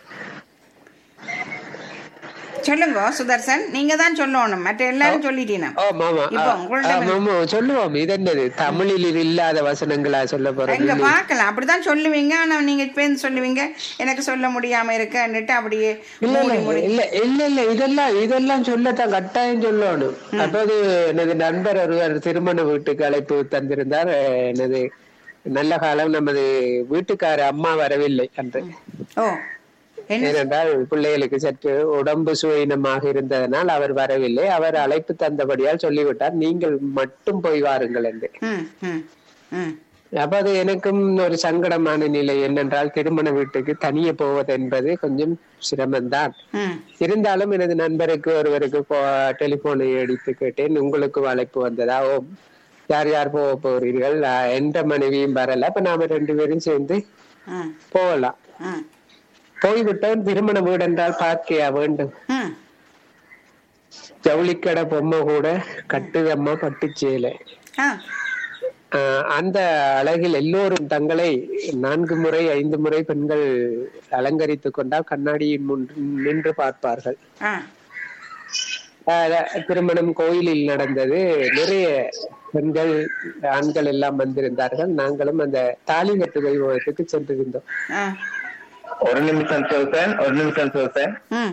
சொல்லுங்க சுதர்சன் நீங்க தான் சொல்லணும் மற்ற எல்லாரும் சொல்லிட்டீங்க
ஆமா ஆமா
இப்போ உங்கள்ட்ட
ஆமா, ஆமா சொல்லுவோம் இது என்னது தமிழில் இது இல்லாத வசனங்களா சொல்ல போறோம்
எங்க பார்க்கலாம் அப்படிதான் சொல்லுவீங்க ஆனா நீங்க பேருந்து சொல்லுவீங்க எனக்கு சொல்ல முடியாம இருக்கன்னுட்டு அப்படியே
இல்ல
மூடி
இல்ல
மூடி
இல்ல இல்ல இல்ல இதெல்லாம் இதெல்லாம் சொல்லத்தான் கட்டாயம் சொல்லணும் அப்போது எனது நண்பர் ஒருவர் திருமண வீட்டுக்கு அழைப்பு தந்திருந்தார் அஹ், எனது நல்ல காலம் நமது வீட்டுக்கார அம்மா வரவில்லை அன்று
ஓ என்ன
ஏனென்றால் பிள்ளைகளுக்கு சற்று உடம்பு சுயினமாக இருந்ததனால் அவர் வரவில்லை அவர் அழைப்பு தந்தபடியால் சொல்லிவிட்டார் நீங்கள் மட்டும் போய் வாருங்கள் என்று
ம் ம் ம்
அப்ப அது எனக்கும் ஒரு சங்கடமான நிலை என்னென்றால் திருமண வீட்டுக்கு தனியே போவது என்பது கொஞ்சம் சிரமம்தான்
ம்
இருந்தாலும் எனது நண்பருக்கு ஒருவருக்கு டெலிபோனை அடித்து கேட்டேன் உங்களுக்கு அழைப்பு வந்ததா ஓ யார் யார் போக போறீர்கள் ஆஹ், எந்த மனைவியும் வரல அப்ப நாம ரெண்டு பேரும் சேர்ந்து
ம்
போகலாம்
ம்
போய்விட்டோம் திருமண வீடு என்றால் பார்க்கையா வேண்டும்
ம்
ஜவுளிக்கடை பொம்மை கூட கட்டுதம்மா பட்டுச்சேலை
ஆ
ஆஹ், அந்த அழகில் எல்லோரும் தங்களை நான்கு முறை ஐந்து முறை பெண்கள் அலங்கரித்துக் கொண்டால் கண்ணாடியின் முன் நின்று பார்ப்பார்கள்
ஆ
ஆஹ் திருமணம் கோயிலில் நடந்தது நிறைய பெண்கள் ஆண்கள் எல்லாம் வந்திருந்தார்கள் நாங்களும் அந்த தாலி கட்டு வைபவத்துக்கு சென்றிருந்தோம்
ஆ
ஒரு நிமிஷம் சொல்றேன் ஒரு நிமிஷம் சொல்றேன்
ம்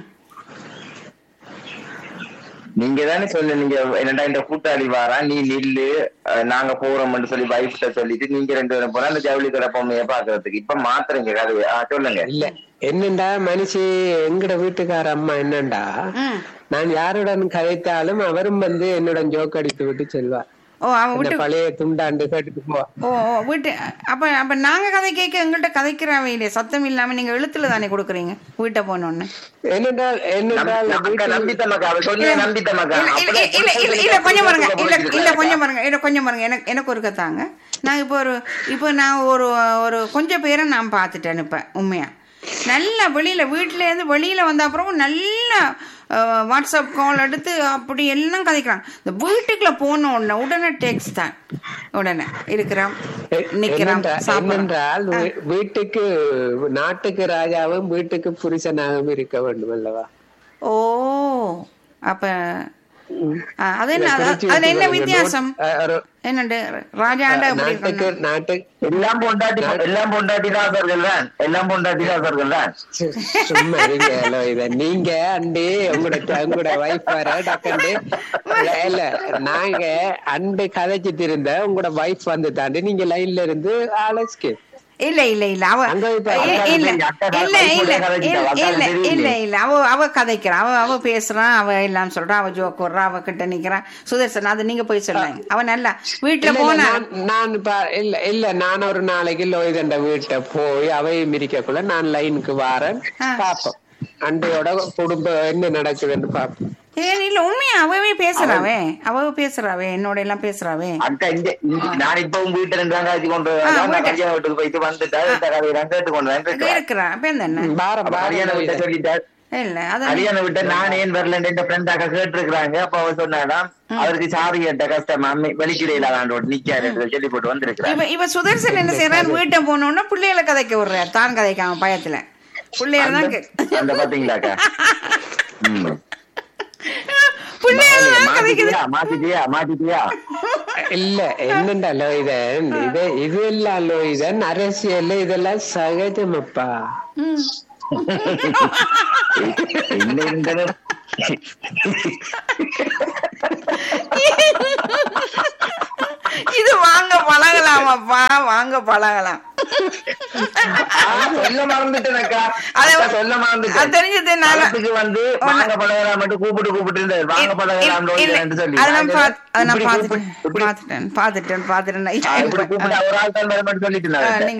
நீங்க தானே சொல்லு நீங்க என்னடா இந்த கூட்டாளி வாரா நீ நில்லு அஹ் நாங்க போறோம்னு சொல்லி வைஃப்ட சொல்லிட்டு நீங்க ரெண்டு பேரும் போனா அந்த ஜவுளி கடை பொம்மைய பாக்குறதுக்கு இப்ப மாத்துறீங்க கதையை ஆ, சொல்லுங்க
இல்ல என்னண்டா மனுஷி எங்கட வீட்டுக்கார அம்மா என்னண்டா
ம்
நான் யாருடன் கதைத்தாலும் அவரும் வந்து என்னுடன் ஜோக் அடித்து விட்டு செல்வார்
ஓ அவன்
அந்த
விட்டு
பழைய துண்டாண்டு கேட்டுட்டு போவா
ஓ ஓ வீட்டு அப்ப அப்ப நாங்க கதை கேட்க எங்கள்கிட்ட கதைக்கிறாவே இல்லையே சத்தம் இல்லாம நீங்க எழுத்துல தானே கொடுக்குறீங்க வீட்டை போனோன்னு
என்னென்றால் என்னென்றால்
அக்கா
வீட்டில்
நம்பித்தமக்கா அவ சொன்ன நம்பித்தமக்கா
இல்ல இல்ல இல்ல இல்ல இல்ல கொஞ்சம் பாருங்க இல்ல இல்ல கொஞ்சம் பாருங்க இல்ல கொஞ்சம் பாருங்க எனக்கு எனக்கு ஒரு கத்தாங்க நான் இப்போ ஒரு இப்போ நான் ஒரு ஒரு கொஞ்சம் பேரை நான் பார்த்துட்டேன் இப்ப உண்மையா நல்லா வெளியில வீட்டுல இருந்து வெளியில வந்த அப்புறம் நல்லா அஹ், வாட்ஸ்அப் கால் எடுத்து அப்படி எல்லாம் கதைக்கிறாங்க இந்த வீட்டுக்குள்ள போன உடனே உடனே டெக்ஸ்ட் தான் உடனே இருக்கிறோம் நிக்கிறோம்
என்னென்றா-
சாப்பிடுறோம்
என்னென்றால் வீ- வீட்டுக்கு நாட்டுக்கு ராஜாவும் வீட்டுக்கு புருஷனாகவும் இருக்க வேண்டும் அல்லவா
ஓ அப்ப ஆ, அது என்ன
இல்ல,
அது-
குறிச்சு
அதுல என்ன
வச்சுக்கோங்க.
வித்தியாசம்
அஹ், ஒரு
என்னண்டு ராஜாண்ட எப்படி
நாட்டுக்கு
இருக்கணும்?
நாட்டு
எல்லாம் பொண்டாட்டி எல்லாம் பொண்டாட்டி தாசர்கள் தான் எல்லாம் பொண்டாட்டி தாசர்கள் தான்
சு- சும்மா இருங்க ஹலோ இத நீங்க அண்டு உங்களோட உங்களோட வைஃப் வர டக்கண்டு இல்ல, இல்ல நாங்க அண்டு கதைச்சிட்டு இருந்த உங்களோட வைஃப் வந்து தாண்டி நீங்க லைன்ல இருந்து ஆலோசிக்க
இல்ல இல்ல இல்ல அவ
அங்க இப்ப
இல்ல
அக்கா
இல்ல
தெரியும், அக்கா
இல்ல
தான்
இல்ல
கைக்குள்ளே கதைச்சிட்டா,
இல்ல
அக்கா
இல்ல
தெரியும்.
இல்ல இல்ல அவ அவ கதைக்கிறா அவ அவ பேசுறான் அவ எல்லாம் சொல்றா அவ ஜோக் விடுறா அவ கிட்ட நிக்கிறான் சுதர்சன் அது நீங்க போய் சொல்லுங்க அவ நல்லா வீட்டுல
இல்ல, இல்ல,
போனா
நான் நான் பா- இல்ல இல்ல நான் ஒரு நாளைக்கு லோய்தண்ட வீட்டை போய் அவையும் மிரிக்கக்குள்ள நான் லைனுக்கு வாரேன்
ஆ.
பாப்போம் அண்டையோட குடும்பம் என்ன நடக்குதுன்னு பாப்போம்
ஏன் இல்ல உண்மையா அவவே பேசுறாவே அவ பேசுறாவே என்னோட எல்லாம் பேசுறாவே
அக்கா இங்க இங்க- நான் இப்ப உங்க வீட்டுல இருந்து காய்ச்சி கொண்டு
ஆ,
வரேன். நான்
வீட்டு-
கல்யாண வீட்டுக்கு போயிட்டு வந்துட்டா இந்த கதையெல்லாம் கேட்டு கொண்டு
இங்க
வரேன்
இருக்கிறா அப்ப என்ன
பாரம்
அப்ப கல்யாண
பாரம்
வீட்டை
லோய்தன்.
சொல்லிட்டார்
இல்ல அத
கல்யாண வீட்டை நான் ஏன் வரலன்னு என் ஃப்ரெண்ட் அக்கா கேட்டிருக்கிறாங்க அப்ப அவ சொன்னாடாம் அவருக்கு சாரி கேட்ட கஷ்டம் அம்மி வெளிக்கிடையில ஆண்டோடு நிக்காரு சொல்லி போட்டு வந்திருக்கிறார்
இவ இவ சுதர்சன் என்ன செய்யறாரு வீட்டை போனோன்னா பிள்ளைகளை கதைக்க விடுறாரு தான் கதைக்காம பயத்துல பிள்ளைகள் தான் கே-
அந்த பாத்தீங்களாக்கா ம்.
பிள்ளைகள் தான் கதைக்குது
மாத்திட்டியா மாத்திட்டியா மாத்திட்டியா
இல்ல என்னண்டா லோய்தன் இது இது எல்லாம் லோய்தன் அரசியல் இதெல்லாம் சகஜமப்பா
ம்.
என்ன இருந்தது
இது வாங்க பழகலாமாப்பா வாங்க பழகலாம்
சொல்ல மறந்துட்டேனக்கா
அது-
அக்கா சொல்ல
அது
மறந்துட்டேன்
தெரிஞ்சது நான்
பழத்துக்கு வந்து வாங்க பழகலாம் மட்டும் கூப்பிட்டு கூப்பிட்டு இருந்தாரு வாங்க பழகலாம்
இல்ல,
என்று சொல்லி
அதை நான் பாத்- அதை நான்
இப்படி
பார்த்துட்டேன்
கூப்பிட்டு- இப்படி-
பார்த்துட்டேன் பார்த்துட்டேன் பார்த்துட்டேன்
ஆ, இப்படி கூப்பிட்டு ஒரு ஆள் தான் வர மட்டும் சொல்லிட்டு
ஆ,
இருந்தாரு
நீங்க